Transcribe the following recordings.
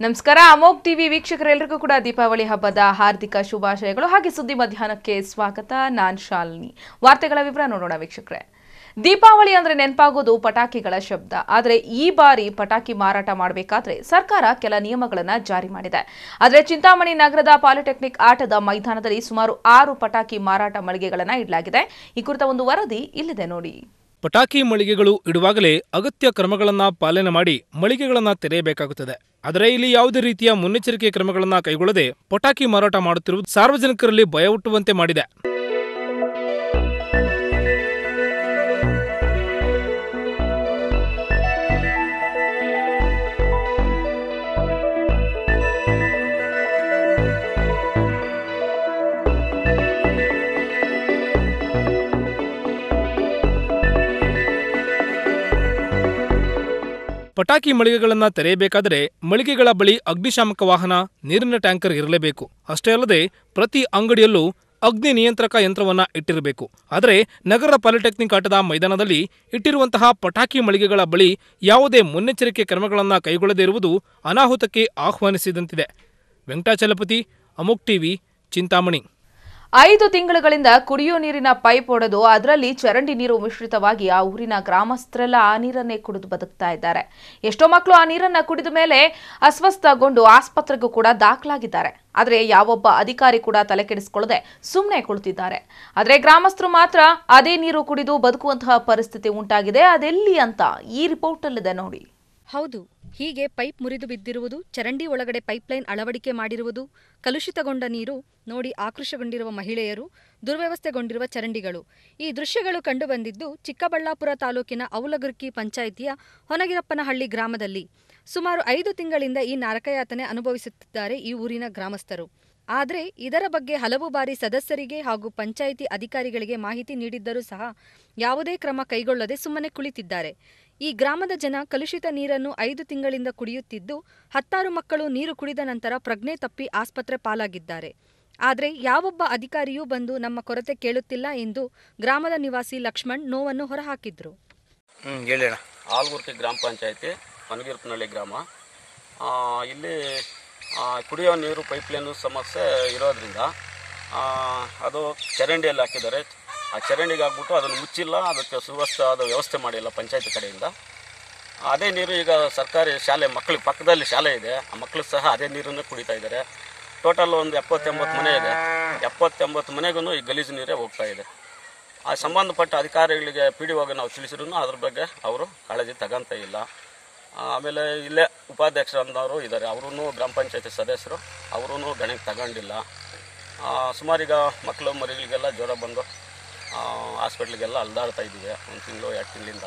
ನಮಸ್ಕಾರ ಅಮೋಕ್ ಟಿವಿ ವೀಕ್ಷಕರೆಲ್ಲರಿಗೂ ಕೂಡ ದೀಪಾವಳಿ ಹಬ್ಬದ ಹಾರ್ದಿಕ ಶುಭಾಶಯಗಳು ಹಾಗೆ ಸುದ್ದಿ ಮಧ್ಯಾಹ್ನಕ್ಕೆ ಸ್ವಾಗತ ನಾನ್ ಶಾಲಿನಿ ವಾರ್ತೆಗಳ ವಿವರ ನೋಡೋಣ ವೀಕ್ಷಕರೇ ದೀಪಾವಳಿ ಅಂದ್ರೆ ನೆನಪಾಗೋದು ಪಟಾಕಿಗಳ ಶಬ್ದ ಆದರೆ ಈ ಬಾರಿ ಪಟಾಕಿ ಮಾರಾಟ ಮಾಡಬೇಕಾದ್ರೆ ಸರ್ಕಾರ ಕೆಲ ನಿಯಮಗಳನ್ನ ಜಾರಿ ಮಾಡಿದೆ ಆದರೆ ಚಿಂತಾಮಣಿ ನಗರದ ಪಾಲಿಟೆಕ್ನಿಕ್ ಆಟದ ಮೈದಾನದಲ್ಲಿ ಸುಮಾರು ಆರು ಪಟಾಕಿ ಮಾರಾಟ ಮಳಿಗೆಗಳನ್ನ ಇಡಲಾಗಿದೆ ಈ ಕುರಿತ ಒಂದು ವರದಿ ಇಲ್ಲಿದೆ ನೋಡಿ ಪಟಾಕಿ ಮಳಿಗೆಗಳು ಇಡುವಾಗಲೇ ಅಗತ್ಯ ಕ್ರಮಗಳನ್ನು ಪಾಲನೆ ಮಾಡಿ ಮಳಿಗೆಗಳನ್ನು ತೆರೆಯಬೇಕಾಗುತ್ತದೆ ಆದರೆ ಇಲ್ಲಿ ಯಾವುದೇ ರೀತಿಯ ಮುನ್ನೆಚ್ಚರಿಕೆ ಕ್ರಮಗಳನ್ನು ಕೈಗೊಳ್ಳದೆ ಪಟಾಕಿ ಮಾರಾಟ ಮಾಡುತ್ತಿರುವುದು ಸಾರ್ವಜನಿಕರಲ್ಲಿ ಭಯ ಹುಟ್ಟುವಂತೆ ಮಾಡಿದೆ ಪಟಾಕಿ ಮಳಿಗೆಗಳನ್ನು ತೆರೆಯಬೇಕಾದರೆ ಮಳಿಗೆಗಳ ಬಳಿ ಅಗ್ನಿಶಾಮಕ ವಾಹನ ನೀರಿನ ಟ್ಯಾಂಕರ್ ಇರಲೇಬೇಕು ಅಷ್ಟೇ ಅಲ್ಲದೆ ಪ್ರತಿ ಅಂಗಡಿಯಲ್ಲೂ ಅಗ್ನಿ ನಿಯಂತ್ರಕ ಯಂತ್ರವನ್ನ ಇಟ್ಟಿರಬೇಕು ಆದರೆ ನಗರ ಪಾಲಿಟೆಕ್ನಿಕ್ ಆಟದ ಮೈದಾನದಲ್ಲಿ ಇಟ್ಟಿರುವಂತಹ ಪಟಾಕಿ ಮಳಿಗೆಗಳ ಬಳಿ ಯಾವುದೇ ಮುನ್ನೆಚ್ಚರಿಕೆ ಕ್ರಮಗಳನ್ನು ಕೈಗೊಳ್ಳದೇ ಇರುವುದು ಅನಾಹುತಕ್ಕೆ ಆಹ್ವಾನಿಸಿದಂತಿದೆ ವೆಂಕಟಾಚಲಪತಿ ಅಮುಕ್ ಟಿವಿ ಚಿಂತಾಮಣಿ ಐದು ತಿಂಗಳುಗಳಿಂದ ಕುಡಿಯೋ ನೀರಿನ ಪೈಪ್ ಒಡೆದು ಅದರಲ್ಲಿ ಚರಂಡಿ ನೀರು ಮಿಶ್ರಿತವಾಗಿ ಆ ಊರಿನ ಗ್ರಾಮಸ್ಥರೆಲ್ಲ ಆ ನೀರನ್ನೇ ಕುಡಿದು ಬದುಕ್ತಾ ಇದ್ದಾರೆ ಎಷ್ಟೋ ಮಕ್ಕಳು ಆ ನೀರನ್ನ ಕುಡಿದ ಮೇಲೆ ಅಸ್ವಸ್ಥಗೊಂಡು ಆಸ್ಪತ್ರೆಗೂ ಕೂಡ ದಾಖಲಾಗಿದ್ದಾರೆ ಆದರೆ ಯಾವೊಬ್ಬ ಅಧಿಕಾರಿ ಕೂಡ ತಲೆ ಕೆಡಿಸಿಕೊಳ್ಳದೆ ಸುಮ್ಮನೆ ಕುಳಿತಿದ್ದಾರೆ ಆದರೆ ಗ್ರಾಮಸ್ಥರು ಮಾತ್ರ ಅದೇ ನೀರು ಕುಡಿದು ಬದುಕುವಂತಹ ಪರಿಸ್ಥಿತಿ ಉಂಟಾಗಿದೆ ಅದೆಲ್ಲಿ ಅಂತ ಈ ರಿಪೋರ್ಟ್ ಅಲ್ಲಿದೆ ನೋಡಿ ಹೌದು ಹೀಗೆ ಪೈಪ್ ಮುರಿದು ಬಿದ್ದಿರುವುದು ಚರಂಡಿ ಒಳಗಡೆ ಪೈಪ್ಲೈನ್ ಅಳವಡಿಕೆ ಮಾಡಿರುವುದು ಕಲುಷಿತಗೊಂಡ ನೀರು ನೋಡಿ ಆಕ್ರೋಶಗೊಂಡಿರುವ ಮಹಿಳೆಯರು ದುರ್ವ್ಯವಸ್ಥೆಗೊಂಡಿರುವ ಚರಂಡಿಗಳು ಈ ದೃಶ್ಯಗಳು ಕಂಡುಬಂದಿದ್ದು ಚಿಕ್ಕಬಳ್ಳಾಪುರ ತಾಲೂಕಿನ ಔಲಗುರ್ಕಿ ಪಂಚಾಯಿತಿಯ ಹೊನಗಿರಪ್ಪನಹಳ್ಳಿ ಗ್ರಾಮದಲ್ಲಿ ಸುಮಾರು ಐದು ತಿಂಗಳಿಂದ ಈ ನರಕಯಾತನೆ ಅನುಭವಿಸುತ್ತಿದ್ದಾರೆ ಈ ಊರಿನ ಗ್ರಾಮಸ್ಥರು ಆದರೆ ಇದರ ಬಗ್ಗೆ ಹಲವು ಬಾರಿ ಸದಸ್ಯರಿಗೆ ಹಾಗೂ ಪಂಚಾಯಿತಿ ಅಧಿಕಾರಿಗಳಿಗೆ ಮಾಹಿತಿ ನೀಡಿದ್ದರೂ ಸಹ ಯಾವುದೇ ಕ್ರಮ ಕೈಗೊಳ್ಳದೆ ಸುಮ್ಮನೆ ಕುಳಿತಿದ್ದಾರೆ ಈ ಗ್ರಾಮದ ಜನ ಕಲುಷಿತ ನೀರನ್ನು ಐದು ತಿಂಗಳಿಂದ ಕುಡಿಯುತ್ತಿದ್ದು ಹತ್ತಾರು ಮಕ್ಕಳು ನೀರು ಕುಡಿದ ನಂತರ ಪ್ರಜ್ಞೆ ತಪ್ಪಿ ಆಸ್ಪತ್ರೆ ಪಾಲಾಗಿದ್ದಾರೆ ಆದರೆ ಯಾವೊಬ್ಬ ಅಧಿಕಾರಿಯೂ ಬಂದು ನಮ್ಮ ಕೊರತೆ ಕೇಳುತ್ತಿಲ್ಲ ಎಂದು ಗ್ರಾಮದ ನಿವಾಸಿ ಲಕ್ಷ್ಮಣ್ ನೋವನ್ನು ಹೊರಹಾಕಿದ್ರು ಹ್ಞೂ ಹೇಳಿ ಅಣ್ಣ ಆಲ್ಗುರ್ಕಿ ಗ್ರಾಮ ಪಂಚಾಯತಿ ಹೊನಗಿರ್ಪನಹಳ್ಳಿ ಗ್ರಾಮ ಆ, ಇಲ್ಲಿ ಆ, ಕುಡಿಯೋ ನೀರು ಪೈಪ್ಲೈನು ಸಮಸ್ಯೆ ಇರೋದ್ರಿಂದ ಆ, ಅದು ಚರಂಡಿಯಲ್ಲಿ ಹಾಕಿದ್ದಾರೆ ಆ ಚರಂಡಿಗೆ ಹಾಕ್ಬಿಟ್ಟು ಅದನ್ನು ಮುಚ್ಚಿಲ್ಲ ಅದಕ್ಕೆ ಸುವ್ಯವಸ್ಥಾದ ವ್ಯವಸ್ಥೆ ಮಾಡಿಲ್ಲ ಪಂಚಾಯತಿ ಕಡೆಯಿಂದ ಅದೇ ನೀರು ಈಗ ಸರ್ಕಾರಿ ಶಾಲೆ ಮಕ್ಕಳಿಗೆ ಪಕ್ಕದಲ್ಲಿ ಶಾಲೆ ಇದೆ ಆ ಮಕ್ಕಳು ಸಹ ಅದೇ ನೀರನ್ನೇ ಕುಡಿತಾ ಇದ್ದಾರೆ ಟೋಟಲ್ ಒಂದು ಎಪ್ಪತ್ತೆಂಬತ್ತು ಮನೆ ಇದೆ ಎಪ್ಪತ್ತೆಂಬತ್ತು ಮನೆಗೂ ಈ ಗಲೀಜು ನೀರೇ ಹೋಗ್ತಾ ಇದೆ ಆ ಸಂಬಂಧಪಟ್ಟ ಅಧಿಕಾರಿಗಳಿಗೆ ಪಿ ಡಿ ನಾವು ತಿಳಿಸಿದ್ರು ಅದ್ರ ಬಗ್ಗೆ ಅವರು ಕಾಳಜಿ ತಗೊಂತ ಇಲ್ಲ ಆಮೇಲೆ ಇಲ್ಲೇ ಉಪಾಧ್ಯಕ್ಷರಂದವರು ಇದ್ದಾರೆ ಅವರು ಗ್ರಾಮ ಪಂಚಾಯತಿ ಸದಸ್ಯರು ಅವರೂ ಗಣಕ್ಕೆ ತಗೊಂಡಿಲ್ಲ ಆ, ಸುಮಾರೀಗ ಮಕ್ಕಳು ಮರಿಗಳಿಗೆಲ್ಲ ಜ್ವರ ಬಂದು ಹಾಸ್ಪಿಟ್ಲಿಗೆಲ್ಲ ಅಲ್ದಾಡ್ತಾ ಇದ್ದೀವಿ ಒಂದು ತಿಂಗಳು ಎರಡು ತಿಂಗಳಿಂದ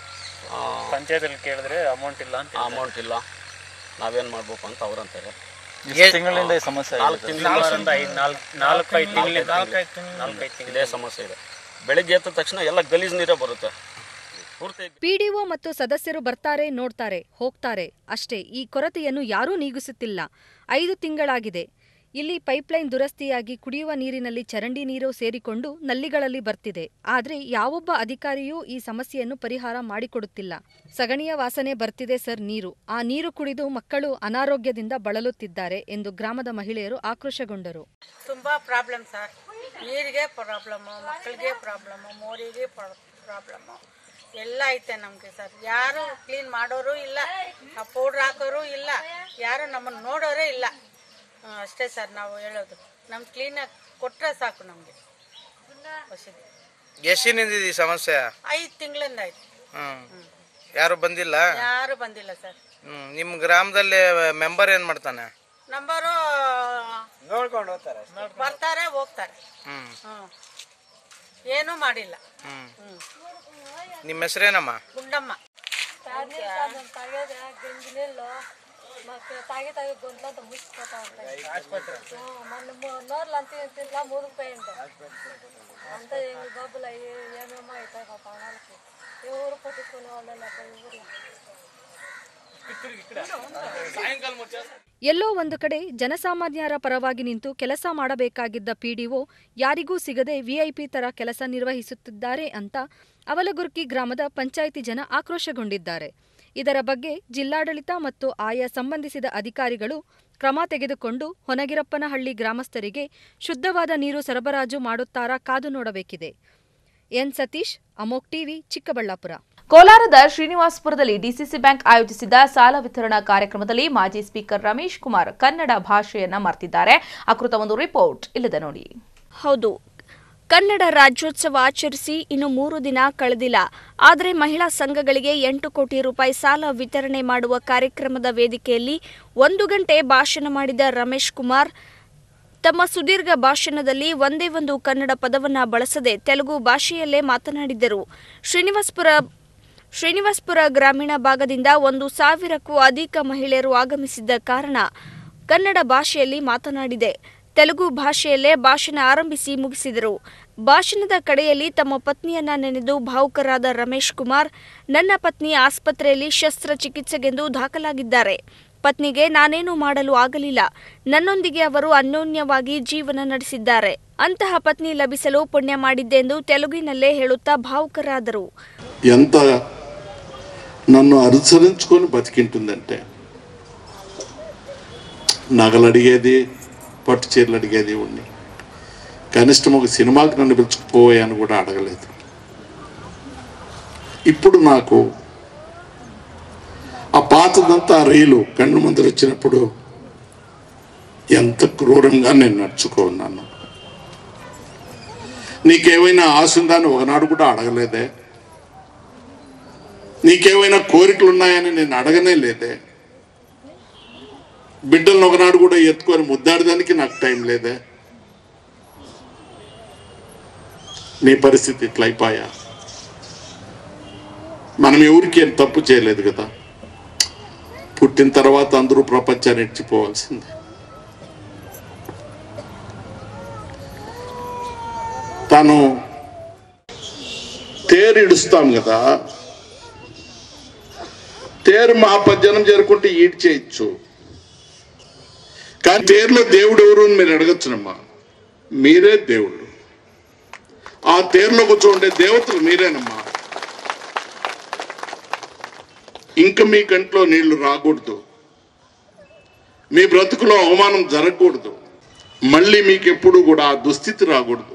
ಪಂಚಾಯತಲ್ಲಿ ಕೇಳಿದ್ರೆ ಅಮೌಂಟ್ ಇಲ್ಲ ಅಂತ ಅಮೌಂಟ್ ಇಲ್ಲ ನಾವೇನು ಮಾಡ್ಬೇಕು ಅಂತ ಅವ್ರಂತಾರೆ ಎಷ್ಟು ತಿಂಗಳಿಂದ ಈ ಸಮಸ್ಯೆ ನಾಲ್ಕು ತಿಂಗಳಿಂದ ನಾಲ್ಕು ಐದು ತಿಂಗಳಿಂದ ನಾಲ್ಕೈದು ತಿಂಗಳು ಇದೇ ಸಮಸ್ಯೆ ಇದೆ ಬೆಳಿಗ್ಗೆ ಎದ್ದ ತಕ್ಷಣ ಎಲ್ಲ ಗಲೀಜು ನೀರೇ ಬರುತ್ತೆ ಪೂರ್ತಿ ಪಿಡಿಒ ಮತ್ತು ಸದಸ್ಯರು ಬರ್ತಾರೆ ನೋಡ್ತಾರೆ ಹೋಗ್ತಾರೆ ಅಷ್ಟೇ ಈ ಕೊರತೆಯನ್ನು ಯಾರೂ ನೀಗಿಸುತ್ತಿಲ್ಲ ಐದು ತಿಂಗಳಾಗಿದೆ ಇಲ್ಲಿ ಪೈಪ್ಲೈನ್ ದುರಸ್ತಿಯಾಗಿ ಕುಡಿಯುವ ನೀರಿನಲ್ಲಿ ಚರಂಡಿ ನೀರು ಸೇರಿಕೊಂಡು ನಲ್ಲಿಗಳಲ್ಲಿ ಬರ್ತಿದೆ ಆದರೆ ಯಾವೊಬ್ಬ ಅಧಿಕಾರಿಯೂ ಈ ಸಮಸ್ಯೆಯನ್ನು ಪರಿಹಾರ ಮಾಡಿಕೊಡುತ್ತಿಲ್ಲ ಸಗಣಿಯ ವಾಸನೆ ಬರ್ತಿದೆ ಸರ್ ನೀರು ಆ ನೀರು ಕುಡಿದು ಮಕ್ಕಳು ಅನಾರೋಗ್ಯದಿಂದ ಬಳಲುತ್ತಿದ್ದಾರೆ ಎಂದು ಗ್ರಾಮದ ಮಹಿಳೆಯರು ಆಕ್ರೋಶಗೊಂಡರು ತುಂಬ ಪ್ರಾಬ್ಲಮ್ ಸರ್ ನೀರಿಗೆ ಪ್ರಾಬ್ಲಮ್ಮು ಮಕ್ಕಳಿಗೆ ಪ್ರಾಬ್ಲಮ್ಮು ಮೋರಿಗೆ ಪ್ರಾಬ್ಲಮ್ಮು ಎಲ್ಲ ಐತೆ ನಮಗೆ ಸರ್ ಯಾರು ಕ್ಲೀನ್ ಮಾಡೋರು ಇಲ್ಲ ಪೌಡ್ರ್ ಹಾಕೋರು ಇಲ್ಲ ಯಾರು ನಮ್ಮನ್ನು ನೋಡೋರೇ ಇಲ್ಲ ಹ್ಮ್, ಅಷ್ಟೇ ಸರ್ ನಾವು ಹೇಳೋದು ನಮ್ಗೆ ಕ್ಲೀನಾಗಿ ಕೊಟ್ಟರೆ ಸಾಕು ನಮಗೆ ವಸತಿ ಎಷ್ಟಿನಿಂದ ಈ ಸಮಸ್ಯೆ ಐದು ತಿಂಗಳಿಂದ ಆಯ್ತು ಹ್ಞೂ ಯಾರು ಬಂದಿಲ್ಲ ಯಾರು ಬಂದಿಲ್ಲ ಸರ್ ಹ್ಞೂ ನಿಮ್ಮ ಗ್ರಾಮದಲ್ಲಿ ಮೆಂಬರ್ ಏನು ಮಾಡ್ತಾನೆ ನಂಬರು ನೋಡ್ಕೊಂಡು ಹೋಗ್ತಾರೆ ಬರ್ತಾರೆ ಹೋಗ್ತಾರೆ ಹ್ಞೂ ಹ್ಞೂ ಏನೂ ಮಾಡಿಲ್ಲ ಹ್ಞೂ ಹ್ಞೂ ನಿಮ್ಮ ಹೆಸರೇನಮ್ಮ ಗುಂಡಮ್ಮ ಮತ್ತೆ ತಾಗಿ ತಾಗಿ ಗೊಂದಲ ಅಂತ ಮುಗಿಸ್ಕೊತಾ మొన్న నోర్లు అంతే తింట్లా మురిగిపోయింది అంతా గబ్బులు అయ్యి ఏమేమో అవుతాయి మా ప్రాణాలకి ఎవరు పట్టించుకునే వాళ్ళు లేక ఊర్లో ಎಲ್ಲೋ ಒಂದು ಕಡೆ ಜನಸಾಮಾನ್ಯರ ಪರವಾಗಿ ನಿಂತು ಕೆಲಸ ಮಾಡಬೇಕಾಗಿದ್ದ ಪಿಡಿಒ ಯಾರಿಗೂ ಸಿಗದೆ ವಿಐಪಿ ತರ ಕೆಲಸ ನಿರ್ವಹಿಸುತ್ತಿದ್ದಾರೆ ಅಂತ ಅವಲಗುರ್ಕಿ ಗ್ರಾಮದ ಪಂಚಾಯಿತಿ ಜನ ಆಕ್ರೋಶಗೊಂಡಿದ್ದಾರೆ ಇದರ ಬಗ್ಗೆ ಜಿಲ್ಲಾಡಳಿತ ಮತ್ತು ಆಯಾ ಸಂಬಂಧಿಸಿದ ಅಧಿಕಾರಿಗಳು ಕ್ರಮ ತೆಗೆದುಕೊಂಡು ಹೊನಗಿರಪ್ಪನಹಳ್ಳಿ ಗ್ರಾಮಸ್ಥರಿಗೆ ಶುದ್ಧವಾದ ನೀರು ಸರಬರಾಜು ಮಾಡುತ್ತಾರಾ ಕಾದು ನೋಡಬೇಕಿದೆ ಎನ್ ಸತೀಶ್ ಅಮೋಕ್ ಟಿವಿ ಚಿಕ್ಕಬಳ್ಳಾಪುರ ಕೋಲಾರದ ಶ್ರೀನಿವಾಸಪುರದಲ್ಲಿ ಡಿಸಿಸಿ ಬ್ಯಾಂಕ್ ಆಯೋಜಿಸಿದ್ದ ಸಾಲ ವಿತರಣಾ ಕಾರ್ಯಕ್ರಮದಲ್ಲಿ ಮಾಜಿ ಸ್ಪೀಕರ್ ರಮೇಶ್ ಕುಮಾರ್ ಕನ್ನಡ ಭಾಷೆಯನ್ನ ಮರ್ತಿದ್ದಾರೆ ಆ ಕುರಿತ ಒಂದು ರಿಪೋರ್ಟ್ ಇಲ್ಲದೆ ನೋಡಿ ಹೌದು ಕನ್ನಡ ರಾಜ್ಯೋತ್ಸವ ಆಚರಿಸಿ ಇನ್ನು ಮೂರು ದಿನ ಕಳೆದಿಲ್ಲ ಆದರೆ ಮಹಿಳಾ ಸಂಘಗಳಿಗೆ ಎಂಟು ಕೋಟಿ ರೂಪಾಯಿ ಸಾಲ ವಿತರಣೆ ಮಾಡುವ ಕಾರ್ಯಕ್ರಮದ ವೇದಿಕೆಯಲ್ಲಿ ಒಂದು ಗಂಟೆ ಭಾಷಣ ಮಾಡಿದ ರಮೇಶ್ ಕುಮಾರ್ ತಮ್ಮ ಸುದೀರ್ಘ ಭಾಷಣದಲ್ಲಿ ಒಂದೇ ಒಂದು ಕನ್ನಡ ಪದವನ್ನ ಬಳಸದೆ ತೆಲುಗು ಭಾಷೆಯಲ್ಲೇ ಮಾತನಾಡಿದ್ದರು ಶ್ರೀನಿವಾಸ್ಪುರ ಶ್ರೀನಿವಾಸ್ಪುರ ಗ್ರಾಮೀಣ ಭಾಗದಿಂದ ಒಂದು ಸಾವಿರಕ್ಕೂ ಅಧಿಕ ಮಹಿಳೆಯರು ಆಗಮಿಸಿದ್ದ ಕಾರಣ ಕನ್ನಡ ಭಾಷೆಯಲ್ಲಿ ಮಾತನಾಡಿದೆ ತೆಲುಗು ಭಾಷೆಯಲ್ಲೇ ಭಾಷಣ ಆರಂಭಿಸಿ ಮುಗಿಸಿದರು ಭಾಷಣದ ಕಡೆಯಲ್ಲಿ ತಮ್ಮ ಪತ್ನಿಯನ್ನ ನೆನೆದು ಭಾವುಕರಾದ ರಮೇಶ್ ಕುಮಾರ್ ನನ್ನ ಪತ್ನಿ ಆಸ್ಪತ್ರೆಯಲ್ಲಿ ಶಸ್ತ್ರಚಿಕಿತ್ಸೆಗೆಂದು ದಾಖಲಾಗಿದ್ದಾರೆ ಪತ್ನಿಗೆ ನಾನೇನು ಮಾಡಲು ಆಗಲಿಲ್ಲ ನನ್ನೊಂದಿಗೆ ಅವರು ಅನ್ಯೋನ್ಯವಾಗಿ ಜೀವನ ನಡೆಸಿದ್ದಾರೆ ಅಂತಹ ಪತ್ನಿ ಲಭಿಸಲು ಪುಣ್ಯ ಮಾಡಿದ್ದೆಂದು ತೆಲುಗಿನಲ್ಲೇ ಹೇಳುತ್ತಾ భావుకరాದರು ఎంత నన్ను అనుసరించుకొని బతికింటుందంటే నగలు అడిగేది పట్టు చీరలు అడిగేది ఉండి కనిష్టం ఒక సినిమాకి నన్ను పిలుచుకుపోయాను కూడా అడగలేదు ఇప్పుడు నాకు ఆ పాతదంతా ఆ రీలు కన్ను ముందర వచ్చినప్పుడు ఎంత క్రూరంగా నేను నడుచుకున్నాను నీకేమైనా ఆశ ఉందా అని ఒకనాడు కూడా అడగలేదే నీకేమైనా కోరికలు ఉన్నాయని నేను అడగనే లేదే బిడ్డలను ఒకనాడు కూడా ఎత్తుకొని ముద్దాడడానికి నాకు టైం లేదే నీ పరిస్థితి ఇట్లా అయిపోయా మనం ఎవరికి ఏం తప్పు చేయలేదు కదా పుట్టిన తర్వాత అందరూ ప్రపంచాన్ని ఇచ్చిపోవాల్సిందే తను తేరు ఇడుస్తాం కదా తేరు మా పద్జనం చేరుకుంటే ఈడ్ చేయొచ్చు కానీ తేరులో దేవుడు ఎవరు అని మీరు అడగచ్చునమ్మా మీరే దేవుడు ఆ తేరులో కూర్చోండే దేవతలు మీరేనమ్మా ఇంకా మీ కంట్లో నీళ్లు రాకూడదు మీ బ్రతుకులో అవమానం జరగకూడదు మళ్ళీ మీకు ఎప్పుడు కూడా ఆ దుస్థితి రాకూడదు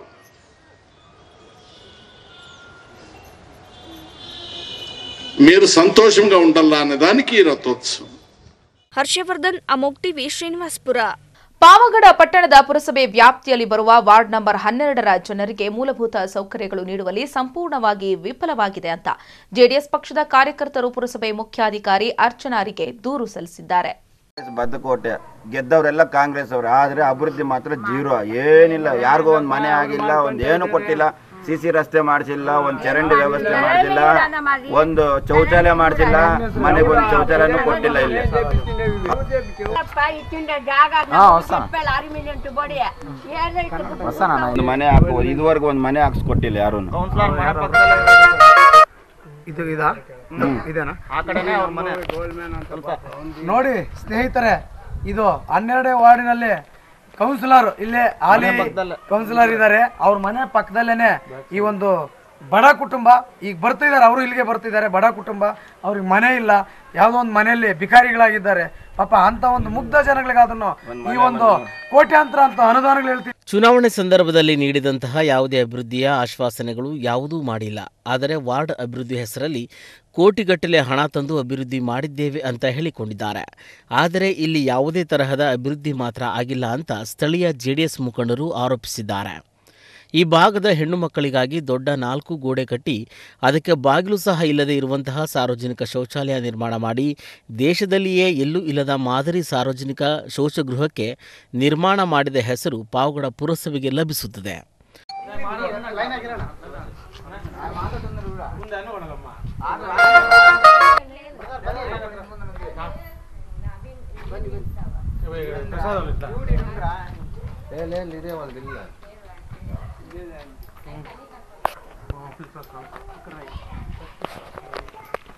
మీరు సంతోషంగా ఉండాలా అనే దానికి ఈ రథోత్సవం ಹರ್ಷವರ್ಧನ್ ಅಮೋಕ್ ಟಿವಿ ಶ್ರೀನಿವಾಸ್ಪುರ ಪಾವಗಡ ಪಟ್ಟಣದ ಪುರಸಭೆ ವ್ಯಾಪ್ತಿಯಲ್ಲಿ ಬರುವ ವಾರ್ಡ್ ನಂಬರ್ ಹನ್ನೆರಡರ ಜನರಿಗೆ ಮೂಲಭೂತ ಸೌಕರ್ಯಗಳು ನೀಡುವಲ್ಲಿ ಸಂಪೂರ್ಣವಾಗಿ ವಿಫಲವಾಗಿದೆ ಅಂತ ಜೆಡಿಎಸ್ ಪಕ್ಷದ ಕಾರ್ಯಕರ್ತರು ಪುರಸಭೆ ಮುಖ್ಯಾಧಿಕಾರಿ ಅರ್ಚನಾರಿಗೆ ದೂರು ಸಲ್ಲಿಸಿದ್ದಾರೆ ಬದ್ದಕೋಟೆ ಗೆದ್ದವರೆಲ್ಲ ಕಾಂಗ್ರೆಸ್ ಅವರು ಆದ್ರೆ ಅಭಿವೃದ್ಧಿ ಮಾತ್ರ ಜೀರೋ ಏನಿಲ್ಲ ಯಾರಿಗೋ ಒಂದು ಮನೆ ಆಗಿಲ್ಲ ಒಂದು ಏನು ಕೊಟ್ಟಿಲ್ಲ ಸಿ ಸಿ ರಸ್ತೆ ಮಾಡಿಸಿಲ್ಲ ಒಂದು ಚರಂಡಿ ವ್ಯವಸ್ಥೆ ಮಾಡಿಸಿಲ್ಲ ಒಂದು ಶೌಚಾಲಯ ಮಾಡಿಸಿಲ್ಲ ಮನೆಗೆ ಒಂದು ಶೌಚಾಲಯನೂ ಕೊಟ್ಟಿಲ್ಲ ಇಲ್ಲಿ ಒಂದು ಮನೆ ಹಾಕುವ ಇದುವರೆಗೂ ಒಂದು ಮನೆ ಹಾಕ್ಸ್ಕೊಟ್ಟಿಲ್ಲ ಯಾರು ಇದು ಇದಾ ಇದೇನಾ ನೋಡಿ ಸ್ನೇಹಿತರೆ ಇದು ಹನ್ನೆರಡನೇ ವಾರ್ಡಿನಲ್ಲಿ ಕೌನ್ಸಿಲರ್ ಇಲ್ಲೇ ಹಾಲಿ ಕೌನ್ಸಿಲರ್ ಇದ್ದಾರೆ ಅವ್ರ ಮನೆ ಪಕ್ಕದಲ್ಲೇನೆ ಈ ಒಂದು ಬಡ ಕುಟುಂಬ ಈಗ ಬರ್ತಿದ್ದಾರೆ ಅವರು ಇಲ್ಲಿಗೆ ಬರ್ತಿದ್ದಾರೆ ಬಡ ಕುಟುಂಬ ಅವ್ರಿಗೆ ಮನೆ ಇಲ್ಲ ಯಾವುದೋ ಒಂದು ಮನೆಯಲ್ಲಿ ಭಿಕಾರಿಗಳಾಗಿದ್ದಾರೆ ಪಾಪ ಅಂತ ಒಂದು ಮುಗ್ಧ ಜನಗಳಿಗೆ ಅದನ್ನು ಈ ಒಂದು ಕೋಟ್ಯಾಂತರ ಅಂತ ಅನುದಾನಗಳು ಹೇಳ್ತೀವಿ ಚುನಾವಣೆ ಸಂದರ್ಭದಲ್ಲಿ ನೀಡಿದಂತಹ ಯಾವುದೇ ಅಭಿವೃದ್ಧಿಯ ಆಶ್ವಾಸನೆಗಳು ಯಾವುದೂ ಮಾಡಿಲ್ಲ ಆದರೆ ವಾರ್ಡ್ ಅಭಿವೃದ್ಧಿ ಹೆಸರಲ್ಲಿ ಕೋಟಿಗಟ್ಟಲೆ ಹಣ ತಂದು ಅಭಿವೃದ್ಧಿ ಮಾಡಿದ್ದೇವೆ ಅಂತ ಹೇಳಿಕೊಂಡಿದ್ದಾರೆ ಆದರೆ ಇಲ್ಲಿ ಯಾವುದೇ ತರಹದ ಅಭಿವೃದ್ಧಿ ಮಾತ್ರ ಆಗಿಲ್ಲ ಅಂತ ಸ್ಥಳೀಯ ಜೆಡಿಎಸ್ ಮುಖಂಡರು ಆರೋಪಿಸಿದ್ದಾರೆ ಈ ಭಾಗದ ಹೆಣ್ಣು ಮಕ್ಕಳಿಗಾಗಿ ದೊಡ್ಡ ನಾಲ್ಕು ಗೋಡೆ ಕಟ್ಟಿ ಅದಕ್ಕೆ ಬಾಗಿಲು ಸಹ ಇಲ್ಲದೆ ಇರುವಂತಹ ಸಾರ್ವಜನಿಕ ಶೌಚಾಲಯ ನಿರ್ಮಾಣ ಮಾಡಿ ದೇಶದಲ್ಲಿಯೇ ಎಲ್ಲೂ ಇಲ್ಲದ ಮಾದರಿ ಸಾರ್ವಜನಿಕ ಶೌಚಗೃಹಕ್ಕೆ ನಿರ್ಮಾಣ ಮಾಡಿದ ಹೆಸರು ಪಾವಗಡ ಪುರಸಭೆಗೆ ಲಭಿಸುತ್ತದೆ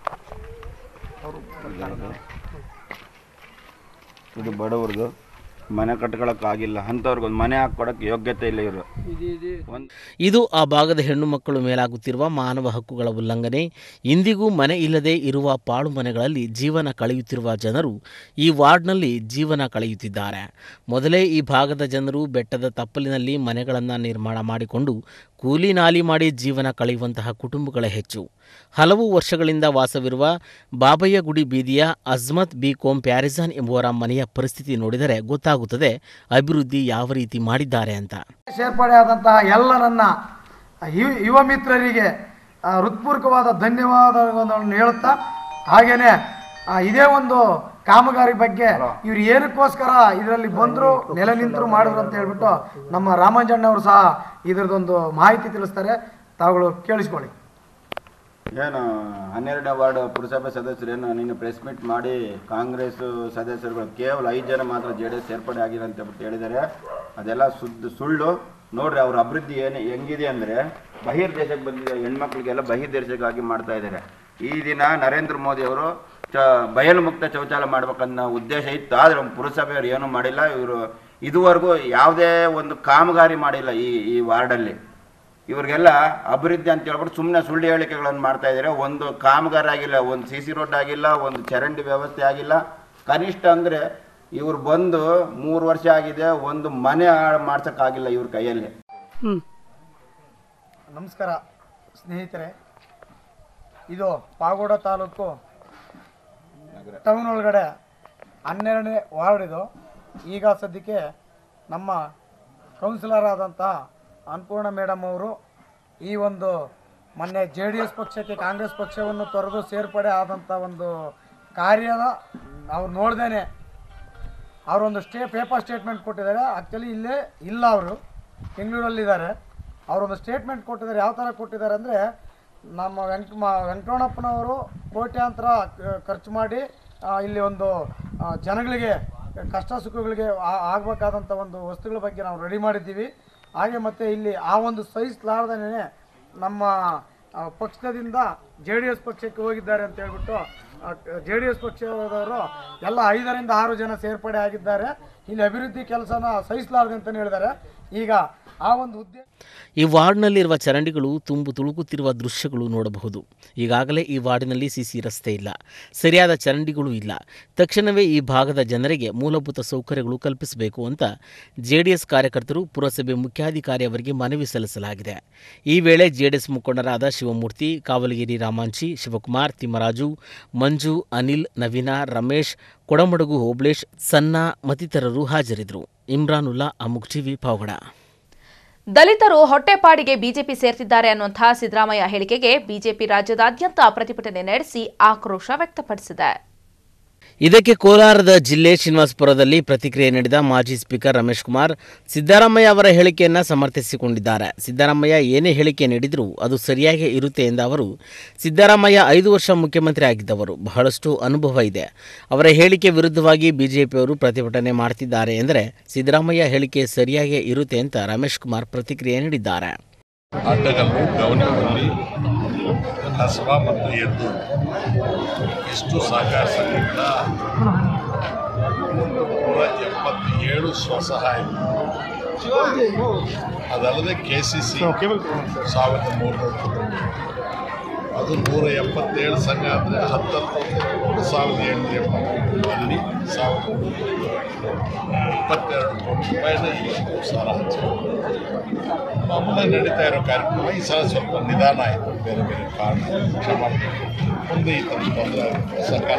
ಇದು ಬಡವ್ರದ್ದು ಮನೆ ಕಟ್ಕೊಳಕ್ಕಾಗಿಲ್ಲ ಅಂಥವ್ರಿಗೊಂದು ಮನೆ ಹಾಕ್ಕೊಡಕ್ಕೆ ಯೋಗ್ಯತೆ ಇಲ್ಲ ಇವರು ಒಂದು ಇದು ಆ ಭಾಗದ ಹೆಣ್ಣು ಮಕ್ಕಳು ಮೇಲಾಗುತ್ತಿರುವ ಮಾನವ ಹಕ್ಕುಗಳ ಉಲ್ಲಂಘನೆ ಇಂದಿಗೂ ಮನೆ ಇಲ್ಲದೆ ಇರುವ ಪಾಳು ಮನೆಗಳಲ್ಲಿ ಜೀವನ ಕಳೆಯುತ್ತಿರುವ ಜನರು ಈ ವಾರ್ಡ್ನಲ್ಲಿ ಜೀವನ ಕಳೆಯುತ್ತಿದ್ದಾರೆ ಮೊದಲೇ ಈ ಭಾಗದ ಜನರು ಬೆಟ್ಟದ ತಪ್ಪಲಿನಲ್ಲಿ ಮನೆಗಳನ್ನು ನಿರ್ಮಾಣ ಮಾಡಿಕೊಂಡು ಕೂಲಿ ನಾಲಿ ಮಾಡಿ ಜೀವನ ಕಳೆಯುವಂತಹ ಕುಟುಂಬಗಳೇ ಹೆಚ್ಚು ಹಲವು ವರ್ಷಗಳಿಂದ ವಾಸವಿರುವ ಬಾಬಯ್ಯಗುಡಿ ಬೀದಿಯ ಅಜ್ಮತ್ ಬಿ ಕೋಂ ಪ್ಯಾರಿಜಾನ್ ಎಂಬುವರ ಮನೆಯ ಪರಿಸ್ಥಿತಿ ನೋಡಿದರೆ ಗೊತ್ತಾಗುತ್ತದೆ ಅಭಿವೃದ್ಧಿ ಯಾವ ರೀತಿ ಮಾಡಿದ್ದಾರೆ ಅಂತ ಸೇರ್ಪಡೆ ಆದಂತಹ ಎಲ್ಲ ನನ್ನ ಯು- ಯುವ ಮಿತ್ರರಿಗೆ ಆ, ಹೃತ್ಪೂರ್ವಕವಾದ ಧನ್ಯವಾದಗಳನ್ನು ಹೇಳುತ್ತಾ ಹಾಗೇನೆ ಆ, ಇದೇ ಒಂದು ಕಾಮಗಾರಿ ಬಗ್ಗೆ ಇವ್ರು ಏನಕ್ಕೋಸ್ಕರ ಇದರಲ್ಲಿ ಬಂದ್ರು ನೆಲೆ ನಿಂತರು ಮಾಡಿದ್ರು ಅಂತ ಹೇಳ್ಬಿಟ್ಟು ನಮ್ಮ ರಾಮಂಜಣ್ಣವರು ಸಹ ಇದರದೊಂದು ಮಾಹಿತಿ ತಿಳಿಸ್ತಾರೆ ತಾವುಗಳು ಕೇಳಿಸ್ಕೊಳ್ಳಿ ಏನು ಹನ್ನೆರಡನೇ ವಾರ್ಡ್ ಪುರಸಭೆ ಸದಸ್ಯರು ಏನು ನಿನ್ನೆ ಪ್ರೆಸ್ ಮೀಟ್ ಮಾಡಿ ಕಾಂಗ್ರೆಸ್ ಸದಸ್ಯರುಗಳು ಕೇವಲ ಐದು ಜನ ಮಾತ್ರ ಜೆ ಡಿ ಎಸ್ ಸೇರ್ಪಡೆ ಆಗಿದೆ ಅಂತ ಬಿಟ್ಟು ಹೇಳಿದ್ದಾರೆ ಅದೆಲ್ಲ ಸುದ್ದು ಸುಳ್ಳು ನೋಡ್ರಿ ಅವ್ರ ಅಭಿವೃದ್ಧಿ ಏನು ಹೆಂಗಿದೆ ಅಂದರೆ ಬಹಿರ್ ದೇಶಕ್ಕೆ ಬಂದಿದೆ ಹೆಣ್ಮಕ್ಳಿಗೆಲ್ಲ ಬಹಿರ್ ದೇಶಕ್ಕಾಗಿ ಮಾಡ್ತಾ ಇದ್ದಾರೆ ಈ ದಿನ ನರೇಂದ್ರ ಮೋದಿ ಅವರು ಚ ಬಯಲು ಮುಕ್ತ ಶೌಚಾಲಯ ಮಾಡ್ಬೇಕನ್ನೋ ಉದ್ದೇಶ ಇತ್ತು ಆದರೆ ಪುರಸಭೆಯವರು ಏನೂ ಮಾಡಿಲ್ಲ ಇವರು ಇದುವರೆಗೂ ಯಾವುದೇ ಒಂದು ಕಾಮಗಾರಿ ಮಾಡಿಲ್ಲ ಈ ಈ ವಾರ್ಡಲ್ಲಿ ಇವ್ರಿಗೆಲ್ಲ ಅಭಿವೃದ್ಧಿ ಅಂತ ಹೇಳ್ಬಿಟ್ಟು ಸುಮ್ಮನೆ ಸುಳ್ಳು ಹೇಳಿಕೆಗಳನ್ನು ಮಾಡ್ತಾ ಇದ್ದಾರೆ ಒಂದು ಕಾಮಗಾರ ಆಗಿಲ್ಲ ಒಂದು ಸಿ ಸಿ ರೋಡ್ ಆಗಿಲ್ಲ ಒಂದು ಚರಂಡಿ ವ್ಯವಸ್ಥೆ ಆಗಿಲ್ಲ ಕನಿಷ್ಠ ಅಂದರೆ ಇವ್ರು ಬಂದು ಮೂರು ವರ್ಷ ಆಗಿದೆ ಒಂದು ಮನೆ ಮಾಡ್ಸೋಕ್ಕಾಗಿಲ್ಲ ಇವ್ರ ಕೈಯಲ್ಲಿ ನಮಸ್ಕಾರ ಸ್ನೇಹಿತರೆ ಇದು ಪಾಗೋಡ ತಾಲೂಕು ಟೌನ್ ಒಳಗಡೆ ಹನ್ನೆರಡನೇ ವಾರ್ಡ್ ಇದು ಈಗ ಸದ್ಯಕ್ಕೆ ನಮ್ಮ ಕೌನ್ಸಿಲರ್ ಆದಂಥ ಅನ್ನಪೂರ್ಣ ಮೇಡಮ್ ಅವರು ಈ ಒಂದು ಮೊನ್ನೆ ಜೆ ಡಿ ಎಸ್ ಪಕ್ಷಕ್ಕೆ ಕಾಂಗ್ರೆಸ್ ಪಕ್ಷವನ್ನು ತೊರೆದು ಸೇರ್ಪಡೆ ಆದಂಥ ಒಂದು ಕಾರ್ಯದ ಅವ್ರು ನೋಡ್ದೇನೆ ಅವರೊಂದು ಸ್ಟೇ ಪೇಪರ್ ಸ್ಟೇಟ್ಮೆಂಟ್ ಕೊಟ್ಟಿದ್ದಾರೆ ಆ್ಯಕ್ಚುಲಿ ಇಲ್ಲೇ ಇಲ್ಲ ಅವರು ಬೆಂಗಳೂರಲ್ಲಿದ್ದಾರೆ ಅವರೊಂದು ಸ್ಟೇಟ್ಮೆಂಟ್ ಕೊಟ್ಟಿದ್ದಾರೆ ಯಾವ ಥರ ಕೊಟ್ಟಿದ್ದಾರೆ ಅಂದರೆ ನಮ್ಮ ವೆಂಕ ಮ ವೆಂಕಟರಮಣಪ್ಪನವರು ಕೋಟ್ಯಾಂತರ ಕ- ಖರ್ಚು ಮಾಡಿ ಆ, ಇಲ್ಲಿ ಒಂದು ಆ, ಜನಗಳಿಗೆ ಕಷ್ಟ ಸುಖಗಳಿಗೆ ಆ- ಆಗಬೇಕಾದಂಥ ಒಂದು ವಸ್ತುಗಳ ಬಗ್ಗೆ ನಾವು ರೆಡಿ ಮಾಡಿದ್ದೀವಿ ಹಾಗೆ ಮತ್ತು ಇಲ್ಲಿ ಆ ಒಂದು ಸಹಿಸಲಾರ್ದೇ ನಮ್ಮ ಆ, ಪಕ್ಷದಿಂದ ಜೆ ಡಿ ಎಸ್ ಪಕ್ಷಕ್ಕೆ ಹೋಗಿದ್ದಾರೆ ಅಂತ ಹೇಳ್ಬಿಟ್ಟು ಜೆ ಡಿ ಎಸ್ ಪಕ್ಷದವರು ಎಲ್ಲ ಐದರಿಂದ ಆರು ಜನ ಸೇರ್ಪಡೆ ಆಗಿದ್ದಾರೆ ಇಲ್ಲಿ ಅಭಿವೃದ್ಧಿ ಕೆಲಸನ ಸಹಿಸಲಾರದೆ ಅಂತಲೇ ಹೇಳಿದ್ದಾರೆ ಈಗ ಆ ಒಂದು ಉದ್ದೇಶ ಈ ವಾರ್ಡ್ನಲ್ಲಿರುವ ಚರಂಡಿಗಳು ತುಂಬು ತುಳುಕುತ್ತಿರುವ ದೃಶ್ಯಗಳು ನೋಡಬಹುದು ಈಗಾಗಲೇ ಈ ವಾರ್ಡಿನಲ್ಲಿ ಸಿಸಿ ರಸ್ತೆ ಇಲ್ಲ ಸರಿಯಾದ ಚರಂಡಿಗಳು ಇಲ್ಲ ತಕ್ಷಣವೇ ಈ ಭಾಗದ ಜನರಿಗೆ ಮೂಲಭೂತ ಸೌಕರ್ಯಗಳು ಕಲ್ಪಿಸಬೇಕು ಅಂತ ಜೆಡಿಎಸ್ ಕಾರ್ಯಕರ್ತರು ಪುರಸಭೆ ಮುಖ್ಯಾಧಿಕಾರಿ ಅವರಿಗೆ ಮನವಿ ಸಲ್ಲಿಸಲಾಗಿದೆ ಈ ವೇಳೆ ಜೆಡಿಎಸ್ ಮುಖಂಡರಾದ ಶಿವಮೂರ್ತಿ ಕಾವಲಗಿರಿ ರಾಮಾಂಚಿ ಶಿವಕುಮಾರ್ ತಿಮ್ಮರಾಜು ಮಂಜು ಅನಿಲ್ ನವೀನ ರಮೇಶ್ ಕೊಡಮಡಗು ಹೋಬ್ಳೇಶ್ ಸನ್ನ ಮತ್ತಿತರರು ಹಾಜರಿದ್ದರು ಇಮ್ರಾನುಲ್ಲಾ ಅಮುಕ್ ಟಿವಿ ಪಾವಗಡ ದಲಿತರು ಹೊಟ್ಟೆಪಾಡಿಗೆ ಬಿಜೆಪಿ ಸೇರ್ತಿದ್ದಾರೆ ಅನ್ನುವಂತಹ ಸಿದ್ದರಾಮಯ್ಯ ಹೇಳಿಕೆಗೆ ಬಿಜೆಪಿ ರಾಜ್ಯದಾದ್ಯಂತ ಪ್ರತಿಭಟನೆ ನಡೆಸಿ ಆಕ್ರೋಶ ವ್ಯಕ್ತಪಡಿಸಿದೆ ಇದಕ್ಕೆ ಕೋಲಾರದ ಜಿಲ್ಲೆ ಶ್ರೀನಿವಾಸಪುರದಲ್ಲಿ ಪ್ರತಿಕ್ರಿಯೆ ನೀಡಿದ ಮಾಜಿ ಸ್ಪೀಕರ್ ರಮೇಶ್ ಕುಮಾರ್ ಸಿದ್ದರಾಮಯ್ಯ ಅವರ ಹೇಳಿಕೆಯನ್ನು ಸಮರ್ಥಿಸಿಕೊಂಡಿದ್ದಾರೆ ಸಿದ್ದರಾಮಯ್ಯ ಏನೇ ಹೇಳಿಕೆ ನೀಡಿದರೂ ಅದು ಸರಿಯಾಗಿ ಇರುತ್ತೆ ಎಂದ ಅವರು ಸಿದ್ದರಾಮಯ್ಯ ಐದು ವರ್ಷ ಮುಖ್ಯಮಂತ್ರಿ ಆಗಿದ್ದವರು ಬಹಳಷ್ಟು ಅನುಭವ ಇದೆ ಅವರ ಹೇಳಿಕೆ ವಿರುದ್ಧವಾಗಿ ಬಿಜೆಪಿಯವರು ಪ್ರತಿಭಟನೆ ಮಾಡ್ತಿದ್ದಾರೆ ಎಂದರೆ ಸಿದ್ದರಾಮಯ್ಯ ಹೇಳಿಕೆ ಸರಿಯಾಗೇ ಇರುತ್ತೆ ಅಂತ ರಮೇಶ್ ಕುಮಾರ್ ಪ್ರತಿಕ್ರಿಯೆ ನೀಡಿದ್ದಾರೆ ಅಡ್ಡಗಲ್ಲು ಗವನಹಳ್ಳಿ ಕಸಬಾ ಮತ್ತು ಎದ್ದು ಇಷ್ಟು ಸಹಕಾರ ಸಂಘಗಳ ನೂರ ಎಪ್ಪತ್ತೇಳು ಸ್ವಸಹಾಯ ಅದಲ್ಲದೆ ಕೆ ಸಿ ಸಿ ಸಾವಿರದ ಮೂರುನೂರು ಕುಟುಂಬ ಅದು ನೂರ ಎಪ್ಪತ್ತೇಳು ಸಂಘ ಅಂದರೆ ಹತ್ತತ್ತು ಸಾವಿರದ ಏಳ್ನೂರ ಎಪ್ಪತ್ತು ಅಲ್ಲಿ ಸಾವಿರದ ಇಪ್ಪತ್ತೆರಡು ಕೋಟಿ ರೂಪಾಯಿನ ಇವತ್ತು ಸಾಲ ಹಂಚಿದ್ದಾರೆ ಮಾಮೂಲಾಗಿ ನಡೀತಾ ಇರೋ ಕಾರ್ಯಕ್ರಮ ಈ ಸಲ ಸ್ವಲ್ಪ ನಿಧಾನ ಆಯಿತು ಬೇರೆ ಬೇರೆ ಕಾರಣ ಕ್ಷಮಾಡಬೇಕು ಮುಂದೆ ಈ ಥರ ತೊಂದರೆ ಆಗುತ್ತೆ ಸರ್ಕಾರ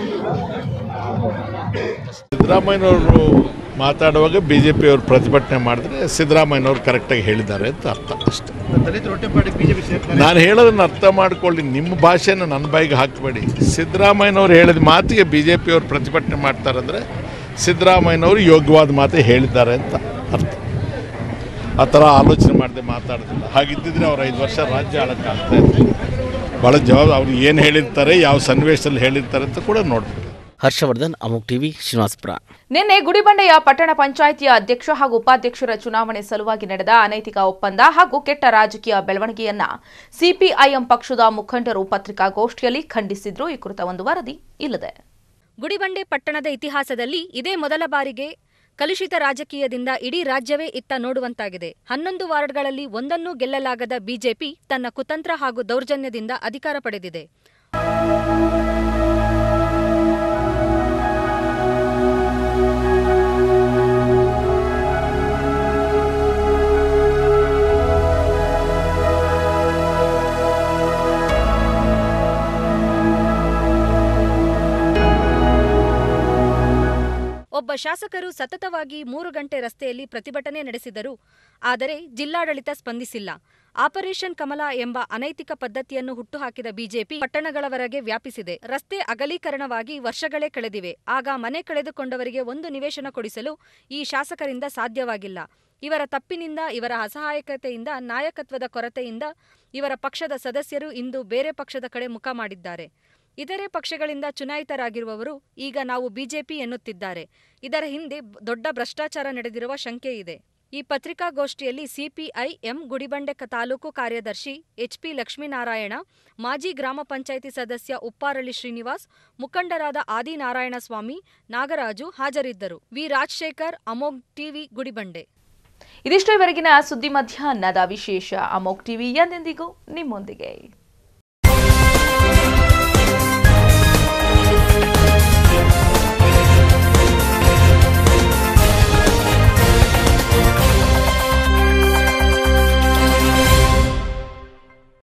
ಸಿದ್ದರಾಮಯ್ಯನವರು ಮಾತಾಡುವಾಗ ಬಿ ಜೆ ಪಿಯವರು ಪ್ರತಿಭಟನೆ ಮಾಡಿದ್ರೆ ಸಿದ್ದರಾಮಯ್ಯನವರು ಕರೆಕ್ಟಾಗಿ ಹೇಳಿದ್ದಾರೆ ಅಂತ ಅರ್ಥ ಅಷ್ಟೇ ನಾನು ಹೇಳೋದನ್ನ ಅರ್ಥ ಮಾಡ್ಕೊಳ್ಳಿ ನಿಮ್ಮ ಭಾಷೆನ ನನ್ನ ಬಾಯಿಗೆ ಹಾಕಬೇಡಿ ಸಿದ್ದರಾಮಯ್ಯನವರು ಹೇಳಿದ ಮಾತಿಗೆ ಬಿ ಜೆ ಪಿಯವರು ಪ್ರತಿಭಟನೆ ಮಾಡ್ತಾರಂದರೆ ಸಿದ್ದರಾಮಯ್ಯನವರು ಯೋಗ್ಯವಾದ ಮಾತೇ ಹೇಳಿದ್ದಾರೆ ಅಂತ ಅರ್ಥ ಆ ಥರ ಆಲೋಚನೆ ಮಾಡದೆ ಮಾತಾಡೋದಿಲ್ಲ ಹಾಗಿದ್ದಿದ್ರೆ ಅವ್ರು ಐದು ವರ್ಷ ರಾಜ್ಯ ಆಳಕ್ಕಾಗ್ತಾ ಇತ್ತು ಭಾಳ ಜವಾಬ್ ಅವ್ರು ಏನು ಹೇಳಿರ್ತಾರೆ ಯಾವ ಸನ್ನಿವೇಶದಲ್ಲಿ ಹೇಳಿರ್ತಾರೆ ಅಂತ ಕೂಡ ನೋಡ್ಬೇಕು ಹರ್ಷವರ್ಧನ್ ಅಮುಕ್ ಟಿವಿ ಶ್ರೀನಿವಾಸಪುರ ನಿನ್ನೆ ಗುಡಿಬಂಡೆಯ ಪಟ್ಟಣ ಪಂಚಾಯಿತಿಯ ಅಧ್ಯಕ್ಷ ಹಾಗೂ ಉಪಾಧ್ಯಕ್ಷರ ಚುನಾವಣೆ ಸಲುವಾಗಿ ನಡೆದ ಅನೈತಿಕ ಒಪ್ಪಂದ ಹಾಗೂ ಕೆಟ್ಟ ರಾಜಕೀಯ ಬೆಳವಣಿಗೆಯನ್ನ ಸಿಪಿಐಎಂ ಪಕ್ಷದ ಮುಖಂಡರು ಪತ್ರಿಕಾಗೋಷ್ಠಿಯಲ್ಲಿ ಖಂಡಿಸಿದ್ರು ಈ ಕುರಿತ ಒಂದು ವರದಿ ಇಲ್ಲದೆ ಗುಡಿಬಂಡೆ ಪಟ್ಟಣದ ಇತಿಹಾಸದಲ್ಲಿ ಇದೇ ಮೊದಲ ಬಾರಿಗೆ ಕಲುಷಿತ ರಾಜಕೀಯದಿಂದ ಇಡೀ ರಾಜ್ಯವೇ ಇತ್ತ ನೋಡುವಂತಾಗಿದೆ ಹನ್ನೊಂದು ವಾರ್ಡ್ಗಳಲ್ಲಿ ಒಂದನ್ನೂ ಗೆಲ್ಲಲಾಗದ ಬಿಜೆಪಿ ತನ್ನ ಕುತಂತ್ರ ಹಾಗೂ ದೌರ್ಜನ್ಯದಿಂದ ಅಧಿಕಾರ ಪಡೆದಿದೆ ಒಬ್ಬ ಶಾಸಕರು ಸತತವಾಗಿ ಮೂರು ಗಂಟೆ ರಸ್ತೆಯಲ್ಲಿ ಪ್ರತಿಭಟನೆ ನಡೆಸಿದರು ಆದರೆ ಜಿಲ್ಲಾಡಳಿತ ಸ್ಪಂದಿಸಿಲ್ಲ ಆಪರೇಷನ್ ಕಮಲ ಎಂಬ ಅನೈತಿಕ ಪದ್ಧತಿಯನ್ನು ಹುಟ್ಟುಹಾಕಿದ ಬಿಜೆಪಿ ಪಟ್ಟಣಗಳವರೆಗೆ ವ್ಯಾಪಿಸಿದೆ ರಸ್ತೆ ಅಗಲೀಕರಣವಾಗಿ ವರ್ಷಗಳೇ ಕಳೆದಿವೆ ಆಗ ಮನೆ ಕಳೆದುಕೊಂಡವರಿಗೆ ಒಂದು ನಿವೇಶನ ಕೊಡಿಸಲು ಈ ಶಾಸಕರಿಂದ ಸಾಧ್ಯವಾಗಿಲ್ಲ ಇವರ ತಪ್ಪಿನಿಂದ ಇವರ ಅಸಹಾಯಕತೆಯಿಂದ ನಾಯಕತ್ವದ ಕೊರತೆಯಿಂದ ಇವರ ಪಕ್ಷದ ಸದಸ್ಯರು ಇಂದು ಬೇರೆ ಪಕ್ಷದ ಕಡೆ ಮುಖ ಮಾಡಿದ್ದಾರೆ ಇತರೆ ಪಕ್ಷಗಳಿಂದ ಚುನಾಯಿತರಾಗಿರುವವರು ಈಗ ನಾವು ಬಿಜೆಪಿ ಎನ್ನುತ್ತಿದ್ದಾರೆ ಇದರ ಹಿಂದೆ ದೊಡ್ಡ ಭ್ರಷ್ಟಾಚಾರ ನಡೆದಿರುವ ಶಂಕೆ ಇದೆ ಈ ಪತ್ರಿಕಾಗೋಷ್ಠಿಯಲ್ಲಿ ಸಿಪಿಐ ಎಂ ಗುಡಿಬಂಡೆ ಕ- ತಾಲೂಕು ಕಾರ್ಯದರ್ಶಿ ಎಚ್ಪಿ ಲಕ್ಷ್ಮೀನಾರಾಯಣ ಮಾಜಿ ಗ್ರಾಮ ಪಂಚಾಯಿತಿ ಸದಸ್ಯ ಉಪ್ಪಾರಳ್ಳಿ ಶ್ರೀನಿವಾಸ್ ಮುಖಂಡರಾದ ಆದಿನಾರಾಯಣ ಸ್ವಾಮಿ ನಾಗರಾಜು ಹಾಜರಿದ್ದರು ವಿ ರಾಜಶೇಖರ್ ಅಮೋಘ್ ಟಿವಿ ಗುಡಿಬಂಡೆ ಇದಿಷ್ಟು ಇವರೆಗಿನ ಸುದ್ದಿ ಮಧ್ಯಾಹ್ನದ ವಿಶೇಷ ಅಮೋಕ್ ಟಿವಿ ಎಂದೆಂದಿಗೂ ನಿಮ್ಮೊಂದಿಗೆ